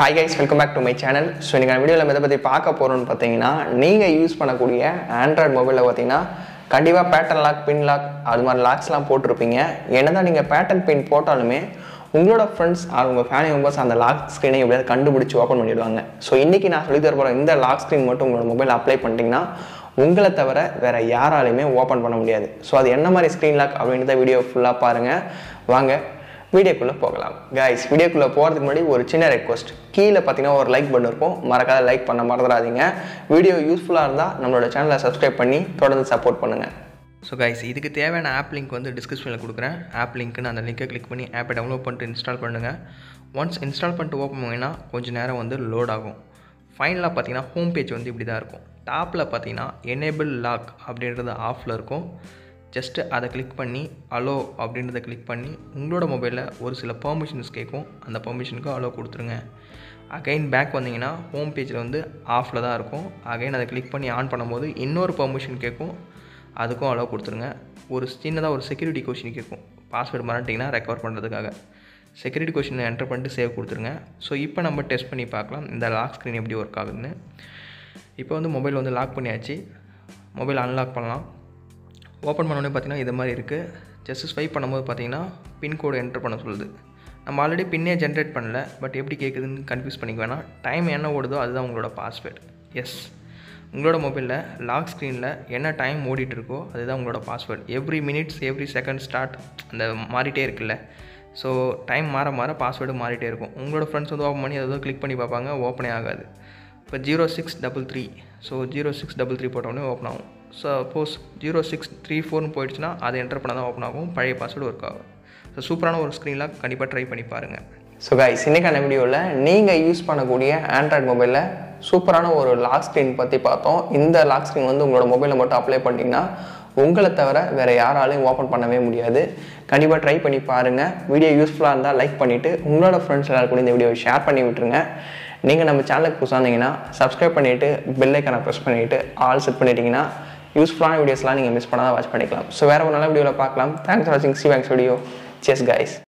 hi guys welcome back to my channel so இன்றைக்கி வீடியோவில் எதை பற்றி பார்க்க போகிறோம்னு பார்த்தீங்கன்னா நீங்கள் யூஸ் பண்ணக்கூடிய ஆண்ட்ராய்டு மொபைலில் பார்த்தீங்கன்னா கண்டிப்பாக பேட்டர்ன் லாக் பின் லாக் அது மாதிரி லாக்ஸ்லாம் போட்டிருப்பீங்க என்னதான் நீங்கள் பேட்டர்ன் பின் போட்டாலுமே உங்களோட ஃப்ரெண்ட்ஸ் ஆர் உங்கள் ஃபேமிலி மெம்பர்ஸ் அந்த லாக் ஸ்க்ரீனை எப்படியாவது கண்டுபிடிச்சி ஓப்பன் பண்ணிடுவாங்க ஸோ இன்றைக்கி நான் சொல்லி தர போகிற இந்த லாக் ஸ்க்ரீன் மட்டும் உங்களோட மொபைல் அப்ளை பண்ணிட்டீங்கன்னா உங்களை தவிர வேறு யாராலையுமே ஓப்பன் பண்ண முடியாது ஸோ அது என்ன மாதிரி ஸ்க்ரீன் லாக் அப்படின்றத வீடியோ ஃபுல்லாக பாருங்கள் வாங்க வீடியோக்குள்ளே போகலாம் கைஸ் வீடியோக்குள்ளே போகிறதுக்கு முன்னாடி ஒரு சின்ன ரெக்வஸ்ட் கீழே பார்த்தீங்கன்னா ஒரு லைக் பட்டன் இருக்கும் மறக்காத லைக் பண்ண மறந்துடாதீங்க வீடியோ யூஸ்ஃபுல்லாக இருந்தால் நம்மளோட சேனலை சப்ஸ்கிரைப் பண்ணி தொடர்ந்து சப்போர்ட் பண்ணுங்கள் ஸோ கைஸ் இதுக்கு தேவையான ஆப் லிங்க் வந்து டிஸ்கிரிப்ஷனில் கொடுக்குறேன் ஆப் லிங்க்னு அந்த லிங்கை கிளிக் பண்ணி ஆப்பை டவுன்லோட் பண்ணிட்டு இன்ஸ்டால் பண்ணுங்கள் ஒன்ஸ் இன்ஸ்டால் பண்ணிட்டு ஓப்பன் பண்ணிங்கன்னா கொஞ்சம் நேரம் வந்து லோட் ஆகும் ஃபைனலாக பார்த்தீங்கன்னா ஹோம் பேஜ் வந்து இப்படி தான் இருக்கும் டாப்பில் பார்த்தீங்கன்னா எனேபிள் லாக் அப்படின்றது ஆஃபில் இருக்கும் ஜஸ்ட்டு அதை கிளிக் பண்ணி அலோ அப்படின்றத கிளிக் பண்ணி உங்களோட மொபைலில் ஒரு சில பெர்மிஷன்ஸ் கேட்கும் அந்த பெர்மிஷனுக்கு அலோ கொடுத்துருங்க அகைன் பேக் வந்தீங்கன்னா ஹோம் பேஜில் வந்து ஆஃபில் தான் இருக்கும் அகைன் அதை கிளிக் பண்ணி ஆன் பண்ணும்போது இன்னொரு பெர்மிஷன் கேட்கும் அதுக்கும் அலோவ் கொடுத்துருங்க ஒரு சின்னதாக ஒரு செக்யூரிட்டி கொஷின் கேட்கும் பாஸ்வேர்டு மறந்துட்டிங்கன்னா ரெக்கவர் பண்ணுறதுக்காக செக்யூரிட்டி கொஷின் என்டர் பண்ணிட்டு சேவ் கொடுத்துருங்க ஸோ இப்போ நம்ம டெஸ்ட் பண்ணி பார்க்கலாம் இந்த லாக் ஸ்க்ரீன் எப்படி ஒர்க் ஆகுதுன்னு இப்போ வந்து மொபைல் வந்து லாக் பண்ணியாச்சு மொபைல் அன்லாக் பண்ணலாம் ஓப்பன் பண்ணோடனே பார்த்தீங்கன்னா இது மாதிரி இருக்குது ஜஸ்ட் ஸ்வைப் பண்ணும்போது பார்த்தீங்கன்னா பின்கோடு என்டர் பண்ண சொல்லுது நம்ம ஆல்ரெடி பின்னே ஜென்ரேட் பண்ணல பட் எப்படி கேட்குதுன்னு கன்ஃபியூஸ் பண்ணிக்க வேணாம் டைம் என்ன ஓடுதோ அதுதான் உங்களோட பாஸ்வேர்டு எஸ் உங்களோட மொபைலில் லாக் ஸ்க்ரீனில் என்ன டைம் ஓடிட்டு இருக்கோ அதுதான் உங்களோட password every minutes every second start அந்த மாறிட்டே இருக்குல்ல ஸோ டைம் மாற மாற பாஸ்வேர்டு மாறிட்டே இருக்கும் உங்களோட ஃப்ரெண்ட்ஸ் வந்து ஓப்பன் பண்ணி அதை கிளிக் பண்ணி பார்ப்பாங்க ஓப்பனே ஆகாது இப்போ zero six double three so zero six double three போட்டோடனே ஓப்பன் ஆகும் சப்போஸ் ஜீரோ சிக்ஸ் த்ரீ ஃபோர்னு போயிடுச்சுன்னா அதை என்டர் பண்ணால் தான் ஓப்பன் ஆகும் பழைய பாஸ்வேர்டு ஒர்க் ஆகும் ஸோ சூப்பரான ஒரு ஸ்க்ரீன்லாம் கண்டிப்பாக ட்ரை பண்ணி பாருங்கள் ஸோ கைஸ் இன்னைக்கான வீடியோவில் நீங்கள் யூஸ் பண்ணக்கூடிய ஆண்ட்ராய்டு மொபைலில் சூப்பரான ஒரு லாக் ஸ்க்ரீன் பற்றி பார்த்தோம் இந்த லாக் ஸ்க்ரீன் வந்து உங்களோட மொபைலில் மட்டும் அப்ளை பண்ணிட்டீங்கன்னா உங்களை தவிர வேறு யாராலையும் ஓப்பன் பண்ணவே முடியாது கண்டிப்பாக ட்ரை பண்ணி பாருங்கள் வீடியோ யூஸ்ஃபுல்லாக இருந்தால் லைக் பண்ணிவிட்டு உங்களோட ஃப்ரெண்ட்ஸ் எல்லாரும் கூட இந்த வீடியோவை ஷேர் பண்ணி விட்டுருங்க நீங்கள் நம்ம சேனலுக்கு புதுசாக இருந்தீங்கன்னா சப்ஸ்கிரைப் பண்ணிவிட்டு பெல் ஐக்கனை ப்ரெஸ் பண்ணிவிட்டு ஆல் செட் பண்ணிட்டீங்கன்னா யூஸ்ஃபுல்லான வீடியோஸ்லாம் நீங்கள் மிஸ் பண்ணாதான் வாட்ச் பண்ணிக்கலாம் ஸோ வேறு ஒரு நல்ல வீடியோவில் பார்க்கலாம் தேங்க்ஸ் ஃபார் வாட்சிங் சி வேங்க்ஸ் வீடியோ செஸ் கைஸ்